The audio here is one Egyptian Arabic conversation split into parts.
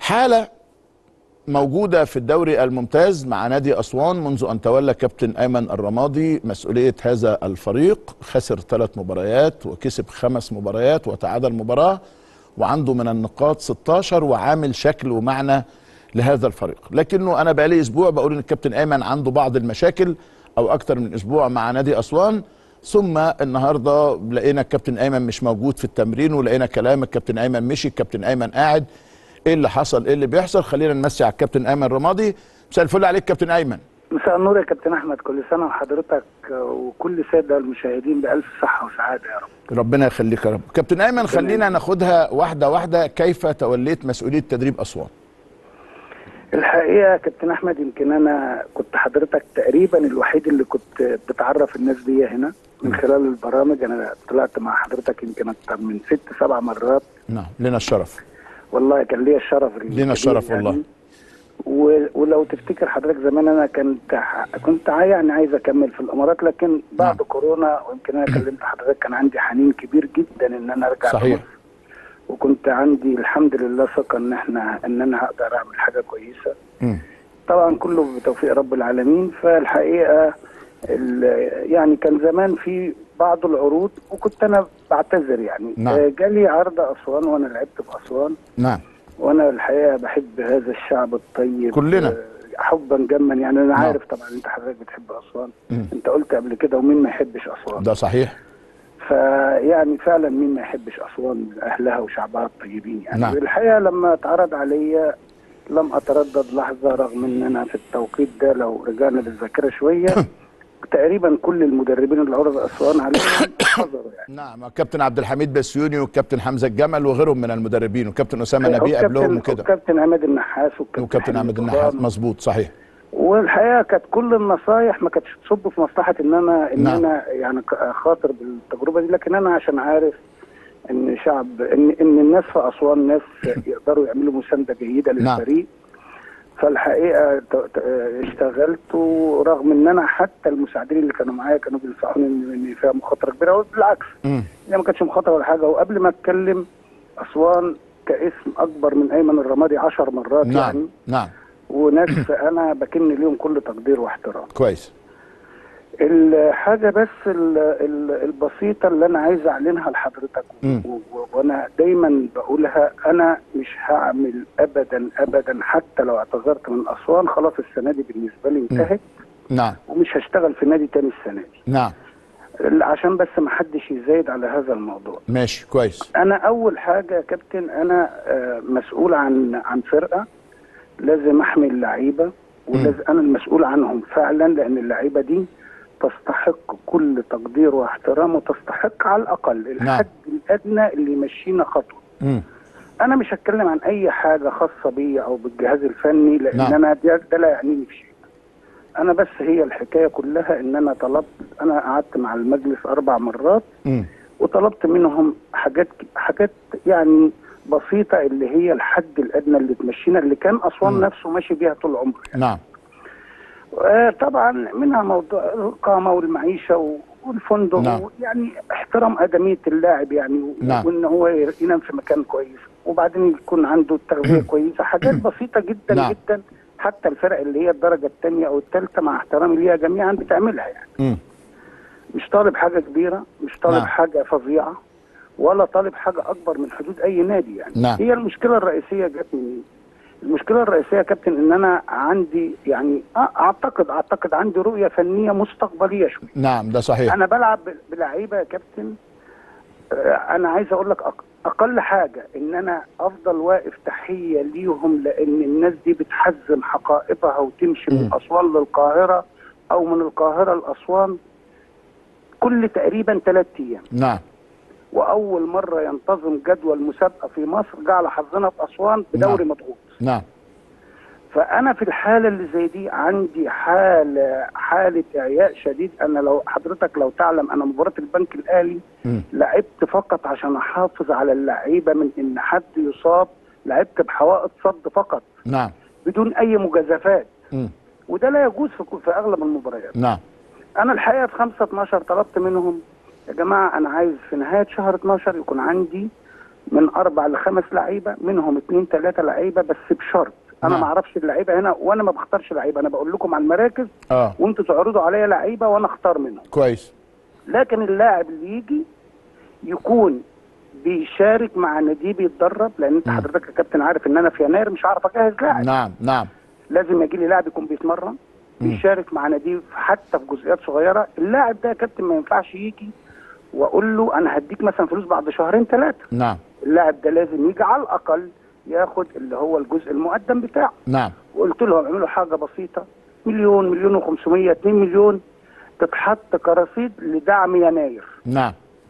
حاله موجوده في الدوري الممتاز مع نادي اسوان منذ ان تولى كابتن ايمن الرمادي مسؤوليه هذا الفريق خسر ثلاث مباريات وكسب خمس مباريات وتعادل مباراه وعنده من النقاط 16 وعامل شكل ومعنى لهذا الفريق لكنه انا بقالي اسبوع بقول ان الكابتن ايمن عنده بعض المشاكل او اكتر من اسبوع مع نادي اسوان ثم النهارده لقينا الكابتن ايمن مش موجود في التمرين ولقينا كلام الكابتن ايمن مشي الكابتن ايمن قاعد ايه اللي حصل ايه اللي بيحصل خلينا نمسي على الكابتن ايمن رمادي مساء الفل عليك كابتن ايمن مساء النور يا كابتن احمد كل سنه وحضرتك وكل ساده المشاهدين بالف صحه وسعاده يا رب ربنا يخليك يا رب كابتن ايمن خلينا ناخدها واحده واحده كيف توليت مسؤوليه تدريب اسوان الحقيقه يا كابتن احمد يمكن انا كنت حضرتك تقريبا الوحيد اللي كنت بتعرف الناس بيا هنا من خلال البرامج انا طلعت مع حضرتك يمكن اكتر من ست سبع مرات نعم لنا الشرف والله كان ليا الشرف لينا الشرف يعني. والله و- ولو تفتكر حضرتك زمان انا كنت كنت عاي- يعني عايز اكمل في الامارات لكن بعد نعم. كورونا ويمكن انا كلمت حضرتك كان عندي حنين كبير جدا ان انا ارجع صحيح. مصر. وكنت عندي الحمد لله ثقه ان احنا ان انا هقدر اعمل حاجه كويسه مم. طبعا كله بتوفيق رب العالمين فالحقيقه ال- يعني كان زمان في بعض العروض وكنت انا بعتذر يعني نعم. آه، جالي عرض اسوان وانا لعبت في اسوان نعم وانا الحقيقه بحب هذا الشعب الطيب كلنا. آه، حبا جما يعني انا نعم. عارف طبعا انت حضرتك بتحب اسوان مم. انت قلت قبل كده ومين ما يحبش اسوان ده صحيح فيعني فعلا مين ما يحبش اسوان اهلها وشعبها الطيبين يعني نعم. الحقيقه لما اتعرض عليا لم اتردد لحظه رغم ان انا في التوقيت ده لو رجعنا بالذاكره شويه تقريبا كل المدربين اللي عرض اسوان عليهم حضروا يعني نعم الكابتن عبد الحميد بسيوني والكابتن حمزه الجمل وغيرهم من المدربين والكابتن اسامه نبيه والكابتن- قبلهم وكده والكابتن عماد النحاس وكابتن حلمي احمد طهام. النحاس مظبوط صحيح والحقيقه كانت كل النصايح ما كانتش تصب في مصلحه ان انا ان نعم. انا يعني ك- خاطر بالتجربه دي لكن انا عشان عارف ان شعب ان ان الناس في اسوان ناس يقدروا يعملوا مسانده جيده نعم. للفريق فالحقيقه ت- ت- اشتغلت ورغم ان انا حتى المساعدين اللي كانوا معايا كانوا بينصحوني ان إن فيها مخاطره كبيره وبالعكس مم. هي ما كانتش مخاطره ولا حاجه وقبل ما اتكلم اسوان كاسم اكبر من ايمن الرمادي عشر مرات نعم يعني نعم وناس انا بكن ليهم كل تقدير واحترام كويس الحاجة بس ال- ال- البسيطة اللي أنا عايز أعلنها لحضرتك مم. و- و- وأنا دايما بقولها أنا مش هعمل أبدا أبدا حتى لو اعتذرت من أسوان خلاص السنة دي بالنسبة لي انتهت نعم ومش هشتغل في نادي تاني السنة دي نعم ال- عشان بس ما حدش يزايد على هذا الموضوع ماشي كويس أنا أول حاجة يا كابتن أنا آه، مسؤول عن عن فرقة لازم أحمي اللعيبة ولازم أنا المسؤول عنهم فعلا لأن اللعيبة دي تستحق كل تقدير واحترام وتستحق على الأقل الحد الأدنى اللي يمشينا خطوة مم. أنا مش هتكلم عن أي حاجة خاصة بيا أو بالجهاز الفني لأن نعم. أنا ده, ده لا يعنيني في شيء أنا بس هي الحكاية كلها إن أنا طلبت أنا قعدت مع المجلس أربع مرات مم. وطلبت منهم حاجات حاجات يعني بسيطة اللي هي الحد الأدنى اللي تمشينا اللي كان أسوان مم. نفسه ماشي بيها طول عمره نعم آه، طبعا منها موضوع الإقامة والمعيشة و- والفندق نعم. يعني احترام أدمية اللاعب يعني و- نعم. وإن هو ينام في مكان كويس وبعدين يكون عنده تغذية كويسة حاجات بسيطة جدا نعم. جدا حتى الفرق اللي هي الدرجة الثانية أو الثالثة مع احترامي ليها جميعا بتعملها يعني مم. مش طالب حاجة كبيرة مش طالب نعم. حاجة فظيعة ولا طالب حاجة أكبر من حدود أي نادي يعني نعم. هي المشكلة الرئيسية جت منين؟ المشكلة الرئيسية يا كابتن إن أنا عندي يعني آه، أعتقد أعتقد عندي رؤية فنية مستقبلية شوية نعم ده صحيح أنا بلعب ب- بلعيبة يا كابتن آه، أنا عايز أقول لك أق- أقل حاجة إن أنا أفضل واقف تحية ليهم لأن الناس دي بتحزم حقائبها وتمشي من مم. أسوان للقاهرة أو من القاهرة لأسوان كل تقريبا ثلاث أيام نعم واول مره ينتظم جدول مسابقه في مصر جعل حظنا في اسوان بدوري نعم. مضغوط نعم فانا في الحاله اللي زي دي عندي حاله حاله اعياء شديد انا لو حضرتك لو تعلم انا مباراه البنك الاهلي مم. لعبت فقط عشان احافظ على اللعيبه من ان حد يصاب لعبت بحوائط صد فقط نعم بدون اي مجازفات مم. وده لا يجوز في كل- في اغلب المباريات نعم انا الحقيقه في 5 12 طلبت منهم يا جماعه انا عايز في نهايه شهر 12 يكون عندي من اربع لخمس لعيبه منهم اثنين ثلاثه لعيبه بس بشرط انا نعم. ما اعرفش اللعيبه هنا وانا ما بختارش لعيبه انا بقول لكم على المراكز اه وانتوا تعرضوا عليا لعيبه وانا اختار منهم كويس لكن اللاعب اللي يجي يكون بيشارك مع ناديه بيتدرب لان انت حضرتك يا كابتن عارف ان انا في يناير مش هعرف اجهز لاعب نعم نعم لازم يجي لي لاعب يكون بيتمرن بيشارك مع ناديه حتى في جزئيات صغيره اللاعب ده يا كابتن ما ينفعش يجي واقول له انا هديك مثلا فلوس بعد شهرين ثلاثه نعم اللاعب ده لازم يجي على الاقل ياخد اللي هو الجزء المقدم بتاعه نعم وقلت لهم اعملوا حاجه بسيطه مليون مليون و500 2 مليون تتحط كرصيد لدعم يناير نعم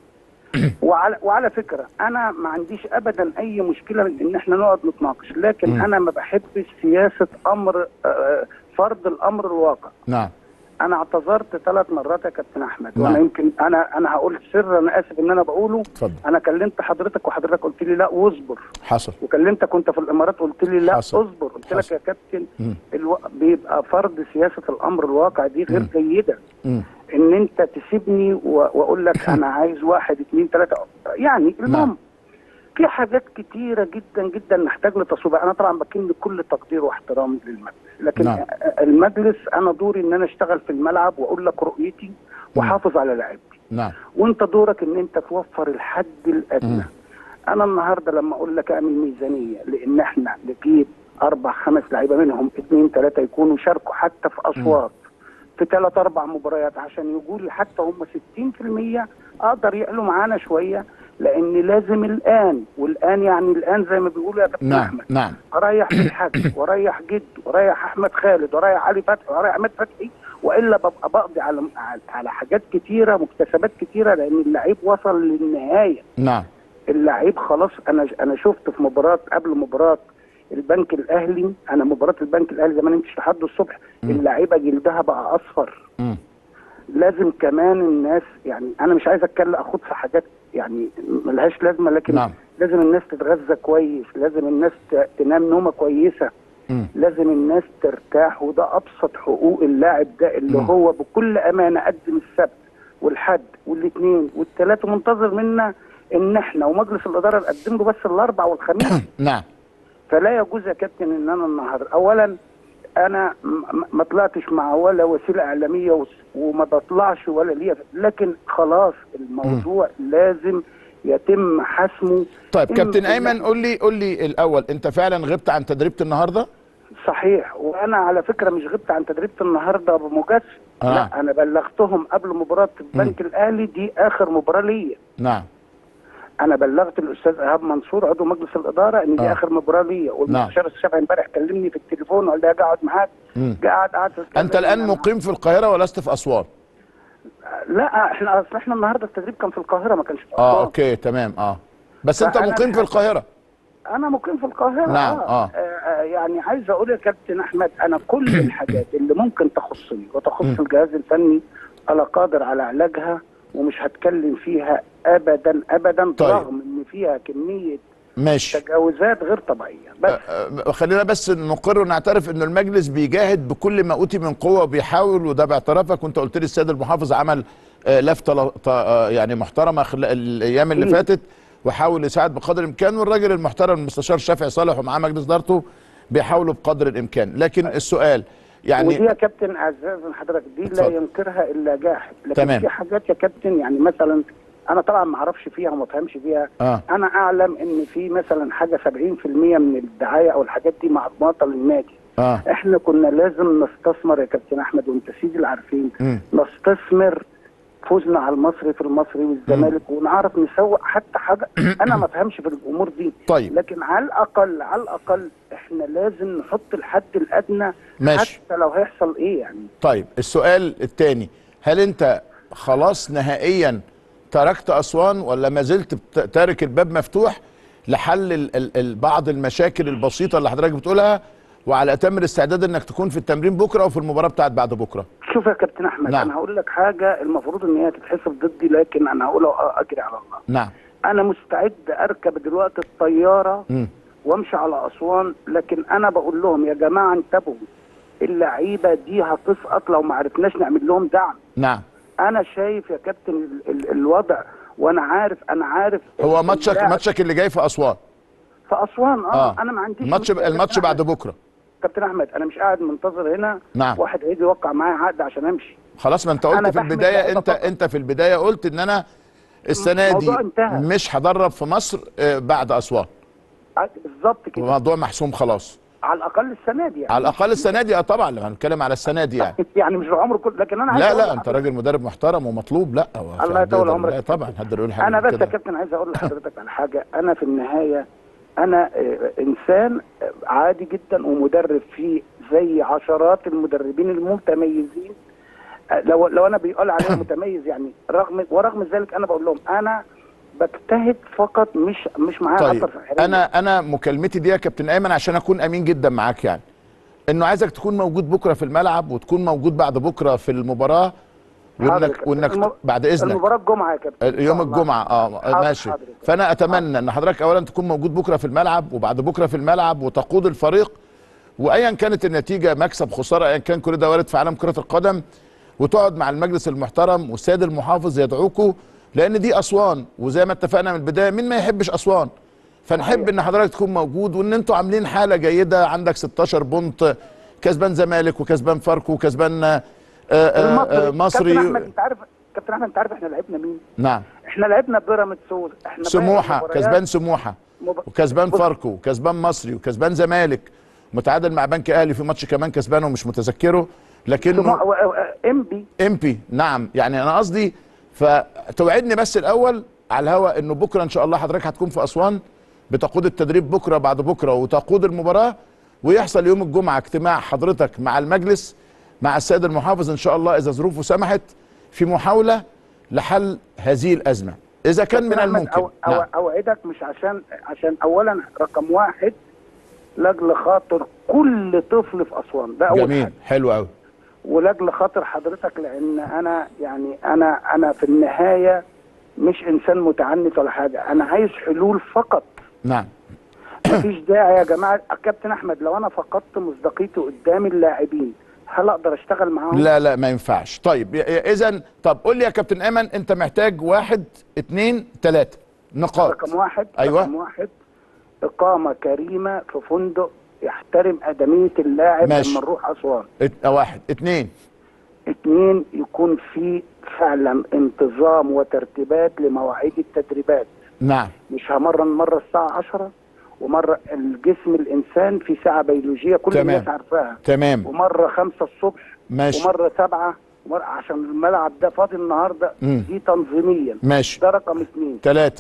وعلى وعلى فكره انا ما عنديش ابدا اي مشكله من ان احنا نقعد نتناقش لكن مم. انا ما بحبش سياسه امر آه، فرض الامر الواقع نعم انا اعتذرت ثلاث مرات يا كابتن احمد نعم. وانا يمكن انا انا هقول سر انا اسف ان انا بقوله اتفضل انا كلمت حضرتك وحضرتك قلت لي لا واصبر حصل وكلمتك وانت في الامارات قلت لي لا حصل. اصبر قلت لك حصل. يا كابتن مم. الو... بيبقى فرض سياسه الامر الواقع دي غير مم. جيده مم. ان انت تسيبني و... واقول لك انا عايز واحد اثنين ثلاثه يعني المهم في حاجات كتيره جدا جدا نحتاج لتصويبها انا طبعا بكن كل تقدير واحترام للمجلس لكن نعم. المجلس انا دوري ان انا اشتغل في الملعب واقول لك رؤيتي واحافظ على لعيبتي نعم وانت دورك ان انت توفر الحد الادنى مم. انا النهارده لما اقول لك اعمل ميزانيه لان احنا نجيب اربع خمس لعيبه منهم اثنين ثلاثه يكونوا شاركوا حتى في اشواط في ثلاث اربع مباريات عشان يقول لي حتى هم 60% اقدر يعلوا معانا شويه لان لازم الان والان يعني الان زي ما بيقولوا يا كابتن نعم احمد نعم اريح في الحاج واريح جد واريح احمد خالد واريح علي فتحي واريح عماد فتحي والا ببقى بقضي على على حاجات كتيره مكتسبات كتيره لان اللعيب وصل للنهايه نعم اللعيب خلاص انا انا شفت في مباراه قبل مباراه البنك الاهلي انا مباراه البنك الاهلي زمان نمشي لحد الصبح اللعيبه جلدها بقى اصفر مم. لازم كمان الناس يعني انا مش عايز اتكلم اخد في حاجات يعني ملهاش لازمه لكن نعم. لازم الناس تتغذى كويس لازم الناس ت- تنام نومه كويسه مم. لازم الناس ترتاح وده ابسط حقوق اللاعب ده اللي مم. هو بكل امانه قدم السبت والحد والاثنين والثلاثه منتظر منا ان احنا ومجلس الاداره نقدم له بس الاربع والخميس نعم فلا يجوز يا كابتن ان انا النهارده اولا انا م- م- ما طلعتش مع ولا وسيله اعلاميه وس- وما بطلعش ولا ليا لكن خلاص الموضوع لازم يتم حسمه طيب إن- كابتن ايمن قول لي قول لي الاول انت فعلا غبت عن تدريبه النهارده صحيح وانا على فكره مش غبت عن تدريبه النهارده بمجازفه آه. لا انا بلغتهم قبل مباراه البنك الاهلي دي اخر مباراه ليا نعم انا بلغت الاستاذ ايهاب منصور عضو مجلس الاداره ان دي آه. اخر مباراه ليا والمستشار الشافعي امبارح كلمني في التليفون وقال لي هاجي اقعد معاك مم. جه قعد قعد انت الان مقيم في القاهره ولست في اسوان لا احنا اصل احنا النهارده التدريب كان في القاهره ما كانش في اه أسوان. اوكي تمام اه بس انت فأنا مقيم في الحاجة- القاهره انا مقيم في القاهره نعم، آه. آه. آه يعني عايز اقول يا كابتن احمد انا كل الحاجات اللي ممكن تخصني وتخص الجهاز الفني انا قادر على علاجها ومش هتكلم فيها ابدا ابدا طيب. رغم ان فيها كميه ماشي تجاوزات غير طبيعيه بس آه، خلينا بس نقر ونعترف ان المجلس بيجاهد بكل ما اوتي من قوه وبيحاول وده باعترافك وانت قلت لي السيد المحافظ عمل آه، لفته ل- ط- آه، يعني محترمه خلال الايام اللي أكيد. فاتت وحاول يساعد بقدر الامكان والراجل المحترم المستشار شافعي صالح ومعاه مجلس ادارته بيحاولوا بقدر الامكان لكن السؤال ودي يعني يا كابتن اعزاز من حضرتك دي لا اتفضل. ينكرها الا جاحد لكن تمام. في حاجات يا كابتن يعني مثلا انا طبعا ما اعرفش فيها وما فهمش فيها اه انا اعلم ان في مثلا حاجه 70% من الدعايه او الحاجات دي معطله للنادي اه احنا كنا لازم نستثمر يا كابتن احمد وانت سيدي العارفين مم. نستثمر فوزنا على المصري في المصري والزمالك ونعرف نسوق حتى حاجه انا ما فهمش في الامور دي طيب. لكن على الاقل على الاقل احنا لازم نحط الحد الادنى ماشي. حتى لو هيحصل ايه يعني طيب السؤال الثاني هل انت خلاص نهائيا تركت اسوان ولا ما زلت بت- تارك الباب مفتوح لحل ال ال ال بعض المشاكل البسيطه اللي حضرتك بتقولها وعلى اتم الاستعداد انك تكون في التمرين بكره وفي المباراه بتاعت بعد بكره شوف يا كابتن احمد نعم. انا هقول لك حاجه المفروض ان هي تتحسب ضدي لكن انا هقولها اجري على الله نعم انا مستعد اركب دلوقتي الطياره مم. وامشي على اسوان لكن انا بقول لهم يا جماعه انتبهوا اللعيبه دي هتسقط لو ما عرفناش نعمل لهم دعم نعم انا شايف يا كابتن ال ال الوضع وانا عارف انا عارف هو ماتشك اللاعب ماتشك اللي جاي في اسوان في اسوان اه, اه انا ما عنديش الماتش مشكلة. الماتش كابتن بعد أحمد- بكره كابتن احمد انا مش قاعد منتظر هنا نعم. واحد هيجي يوقع معايا عقد عشان امشي خلاص ما انت قلت أنا في بحمل البدايه لعيبة انت فقط. انت في البدايه قلت ان انا السنه دي الموضوع انتهى. مش هدرب في مصر آه، بعد اسوان ع- بالظبط كده الموضوع محسوم خلاص على الاقل السنه دي يعني على الاقل السنه دي اه طبعا لما هنتكلم على السنه دي يعني يعني مش العمر كله لكن انا عايز لا أقول لا لحضرتك- انت راجل مدرب محترم ومطلوب لا هو في الله حد يطول يقدر- عمرك. لا طبعا حد يقول حاجه انا غير بس يا كده. كابتن عايز اقول لحضرتك على حاجه انا في النهايه انا آه، انسان آه، عادي جدا ومدرب فيه زي عشرات المدربين المتميزين آه، لو لو انا بيقول عليهم متميز يعني رغم ورغم ذلك انا بقول لهم انا بجتهد فقط مش مش معايا طيب عطر في الحرية. انا انا مكالمتي دي يا كابتن ايمن عشان اكون امين جدا معاك يعني انه عايزك تكون موجود بكره في الملعب وتكون موجود بعد بكره في المباراه حاضر يا وانك كابتن. وانك الم- بعد اذنك المباراه الجمعه يا كابتن إن شاء يوم الله. الجمعه اه حاضر، ماشي حاضر يا كابتن. فانا اتمنى ان حضرتك اولا تكون موجود بكره في الملعب وبعد بكره في الملعب وتقود الفريق وايا كانت النتيجه مكسب خساره ايا كان كل ده وارد في عالم كره القدم وتقعد مع المجلس المحترم والسيد المحافظ يدعوكوا لان دي اسوان وزي ما اتفقنا من البدايه مين ما يحبش اسوان فنحب صحيح. ان حضرتك تكون موجود وان انتوا عاملين حاله جيده عندك 16 بونت كسبان زمالك وكسبان فاركو وكسبان آه، آه، آه، المصري كابتن احمد مصري انت عارف كابتن احمد انت عارف احنا لعبنا مين؟ نعم احنا لعبنا بيراميدز و- احنا باقي سموحه المباريات كسبان سموحه مب... وكسبان بص- فاركو وكسبان مصري وكسبان زمالك متعادل مع بنك اهلي في ماتش كمان كسبانه ومش متذكره لكنه سموحه و- و- انبي امبي نعم يعني انا قصدي فتوعدني بس الاول على الهوا انه بكره ان شاء الله حضرتك هتكون في اسوان بتقود التدريب بكره بعد بكره وتقود المباراه ويحصل يوم الجمعه اجتماع حضرتك مع المجلس مع السيد المحافظ ان شاء الله اذا ظروفه سمحت في محاوله لحل هذه الازمه اذا كان من كابتن أحمد، الممكن أو... أو... نعم. اوعدك مش عشان عشان اولا رقم واحد لاجل خاطر كل طفل في اسوان ده اول جميل حاجه حلو قوي ولاجل خاطر حضرتك لان انا يعني انا انا في النهايه مش انسان متعنت ولا حاجه انا عايز حلول فقط نعم مفيش داعي يا جماعه كابتن احمد لو انا فقدت مصداقيتي قدام اللاعبين هل اقدر اشتغل معاهم؟ لا لا ما ينفعش طيب اذا طب قول لي يا كابتن ايمن انت محتاج واحد اتنين تلاته نقاط رقم واحد أيوة. رقم واحد إقامة كريمة في فندق يحترم أدمية اللاعب ماشي. لما نروح أسوان ات... واحد اتنين اتنين يكون في فعلا انتظام وترتيبات لمواعيد التدريبات نعم مش همرن مرة الساعة عشرة ومرة الجسم الإنسان في ساعة بيولوجية كل تمام. الناس عارفاها تمام ومرة خمسة الصبح ماشي ومرة سبعة ومرة عشان الملعب ده فاضي النهاردة مم. دي تنظيميا ماشي ده رقم اتنين تلاته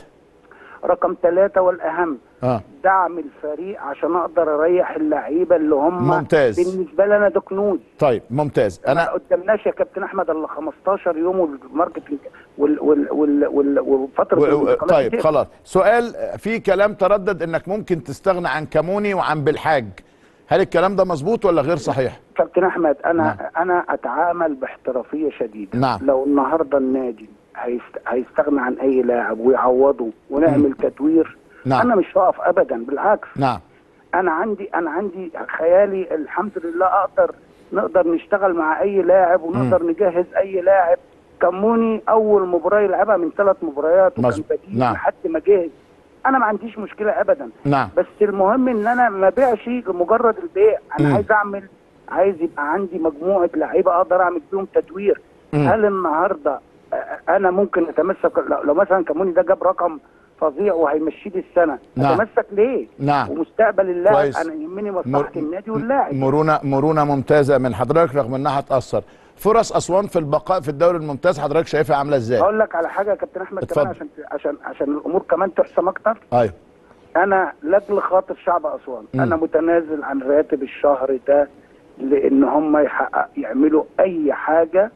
رقم ثلاثة والأهم اه دعم الفريق عشان اقدر اريح اللعيبه اللي هم ممتاز. بالنسبه لي انا ده كنوز طيب ممتاز ما انا قدامناش يا كابتن احمد الا 15 يوم والماركتنج وال وال وال وال وفتره و... و... الانتقالات طيب كتير. خلاص سؤال في كلام تردد انك ممكن تستغنى عن كاموني وعن بالحاج هل الكلام ده مظبوط ولا غير صحيح كابتن احمد انا نعم. انا اتعامل باحترافيه شديده نعم. لو النهارده النادي هيست... هيستغنى عن اي لاعب ويعوضه ونعمل تدوير نعم. انا مش هقف ابدا بالعكس نعم انا عندي انا عندي خيالي الحمد لله اقدر نقدر نشتغل مع اي لاعب ونقدر نجهز اي لاعب كموني اول مباراه يلعبها من ثلاث مباريات وكان مظبوط. بديل نعم. لحد ما جهز انا ما عنديش مشكله ابدا نعم بس المهم ان انا ما بيعش مجرد البيع انا مم. عايز اعمل عايز يبقى عندي مجموعه لعيبه اقدر اعمل بيهم تدوير مم. هل النهارده آه، انا ممكن اتمسك لو- لو مثلا كموني ده جاب رقم فظيع وهيمشي لي السنه نعم. اتمسك ليه؟ نعم. ومستقبل اللاعب كويس. انا يهمني مر- مصلحه النادي واللاعب مرونه مرونه ممتازه من حضرتك رغم انها هتاثر فرص اسوان في البقاء في الدوري الممتاز حضرتك شايفها عامله ازاي هقول لك على حاجه يا كابتن احمد كمان اتفضل. عشان عشان عشان الامور كمان تحسم اكتر ايوه انا لاجل خاطر شعب اسوان مم. انا متنازل عن راتب الشهر ده لان هم يحقق يعملوا اي حاجه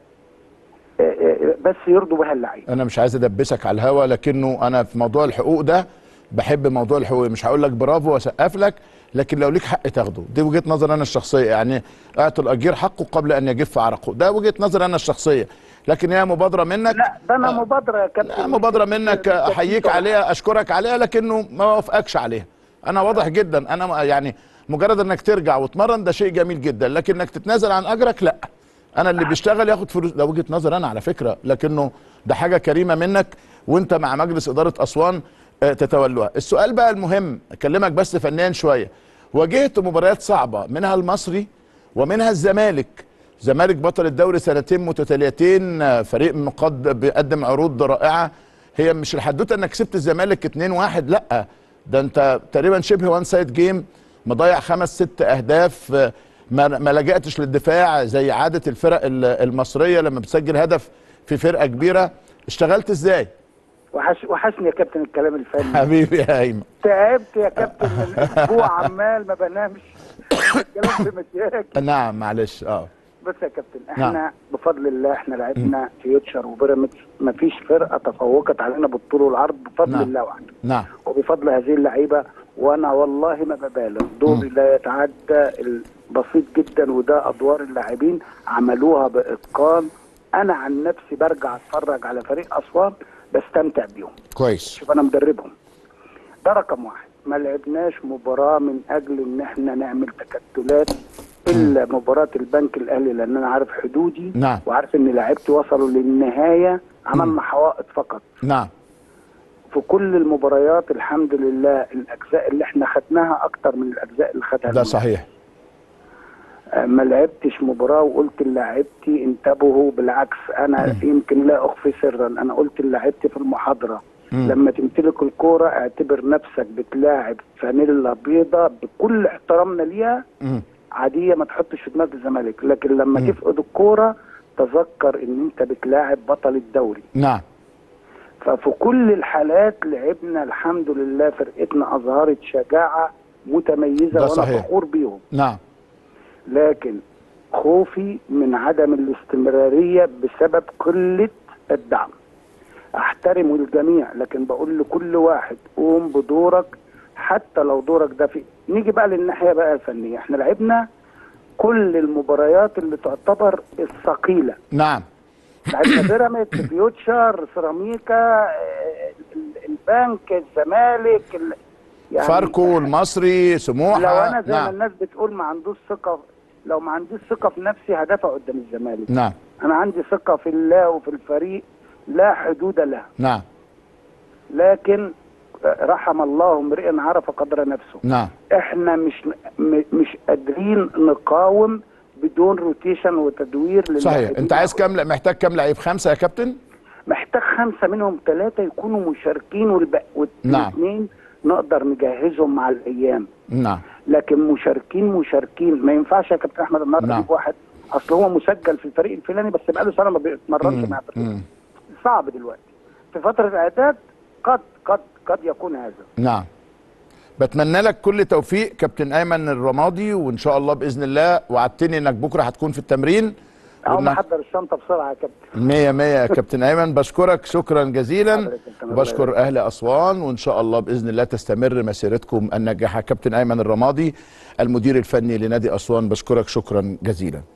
آه، آه، بس يرضوا بها اللعيبه انا مش عايز ادبسك على الهوا لكنه انا في موضوع الحقوق ده بحب موضوع الحقوق مش هقول لك برافو واسقف لك لكن لو ليك حق تاخده دي وجهه نظر انا الشخصيه يعني اعطوا الاجير حقه قبل ان يجف عرقه ده وجهه نظر انا الشخصيه لكن هي مبادره منك لا ده انا آه، مبادره يا كابتن لا مبادره منك احييك عليها اشكرك عليها لكنه ما وافقكش عليها انا واضح جدا انا ما- يعني مجرد انك ترجع وتمرن ده شيء جميل جدا لكن انك تتنازل عن اجرك لا انا اللي بيشتغل ياخد فلوس ده وجهه نظر انا على فكره لكنه ده حاجه كريمه منك وانت مع مجلس اداره اسوان آه، تتولوها السؤال بقى المهم اكلمك بس فنيا شويه واجهت مباريات صعبه منها المصري ومنها الزمالك زمالك بطل الدوري سنتين متتاليتين آه، فريق مقد بيقدم عروض رائعه هي مش الحدوته انك كسبت الزمالك 2-1 لا ده انت تقريبا شبه وان سايد جيم مضيع خمس ست اهداف آه، ما ما لجأتش للدفاع زي عاده الفرق ال- المصريه لما بتسجل هدف في فرقه كبيره اشتغلت ازاي وحش وحشني يا كابتن الكلام الفني حبيبي يا ايمن تعبت يا كابتن من اسبوع عمال ما بنامش الكلام في مشاكل نعم معلش اه بص يا كابتن احنا بفضل الله احنا لعبنا فيوتشر وبيراميدز ما فيش فرقه تفوقت علينا بالطول والعرض بفضل نعم. الله وحده نعم وبفضل هذه اللعيبه وانا والله ما ببالغ دوري لا يتعدى البسيط جدا وده ادوار اللاعبين عملوها باتقان انا عن نفسي برجع اتفرج على فريق اسوان بستمتع بيهم كويس شوف انا مدربهم ده رقم واحد ما لعبناش مباراه من اجل ان احنا نعمل تكتلات الا مباراه البنك الاهلي لان انا عارف حدودي نعم. وعارف ان لعيبتي وصلوا للنهايه عملنا حوائط فقط نعم في كل المباريات الحمد لله الاجزاء اللي احنا خدناها اكتر من الاجزاء اللي خدها ده المنافس. صحيح آه، ما لعبتش مباراه وقلت للاعيبتي انتبهوا بالعكس انا يمكن لا اخفي سرا انا قلت للاعيبتي في المحاضره مم. لما تمتلك الكوره اعتبر نفسك بتلاعب فانيلا بيضة بكل احترامنا ليها مم. عاديه ما تحطش في دماغ الزمالك لكن لما تفقد الكوره تذكر ان انت بتلاعب بطل الدوري نعم ففي كل الحالات لعبنا الحمد لله فرقتنا اظهرت شجاعه متميزه ده وانا صحيح. فخور بيهم نعم لكن خوفي من عدم الاستمراريه بسبب قله الدعم احترم الجميع لكن بقول لكل واحد قوم بدورك حتى لو دورك ده في نيجي بقى للناحيه بقى الفنيه احنا لعبنا كل المباريات اللي تعتبر الثقيله نعم لعبنا بيراميدز فيوتشر سيراميكا آه، ال- البنك الزمالك ال- يعني فاركو المصري سموحه لو انا زي ما نعم الناس بتقول ما عندوش ثقه لو ما عنديش ثقه في نفسي هدافع قدام الزمالك نعم انا عندي ثقه في الله وفي الفريق لا حدود له نعم لكن رحم الله امرئ عرف قدر نفسه نعم احنا مش م- مش قادرين نقاوم بدون روتيشن وتدوير صحيح للاعبين. انت عايز كام محتاج كام لعيب خمسه يا كابتن محتاج خمسه منهم ثلاثه يكونوا مشاركين والباقي نعم. والاثنين نقدر نجهزهم مع الايام نعم لكن مشاركين مشاركين ما ينفعش يا كابتن احمد النهارده نعم. اجيب واحد اصل هو مسجل في الفريق الفلاني بس بقاله سنه ما بيتمرنش مع الفريق مم. صعب دلوقتي في فتره الاعداد قد قد قد يكون هذا نعم بتمنى لك كل توفيق كابتن ايمن الرمادي وان شاء الله باذن الله وعدتني انك بكره هتكون في التمرين او وإنك- محضر الشنطه بسرعه يا كابتن مية مية يا كابتن ايمن بشكرك شكرا جزيلا حضرتك أنت الله بشكر اهل اسوان وان شاء الله باذن الله تستمر مسيرتكم الناجحه كابتن ايمن الرمادي المدير الفني لنادي اسوان بشكرك شكرا جزيلا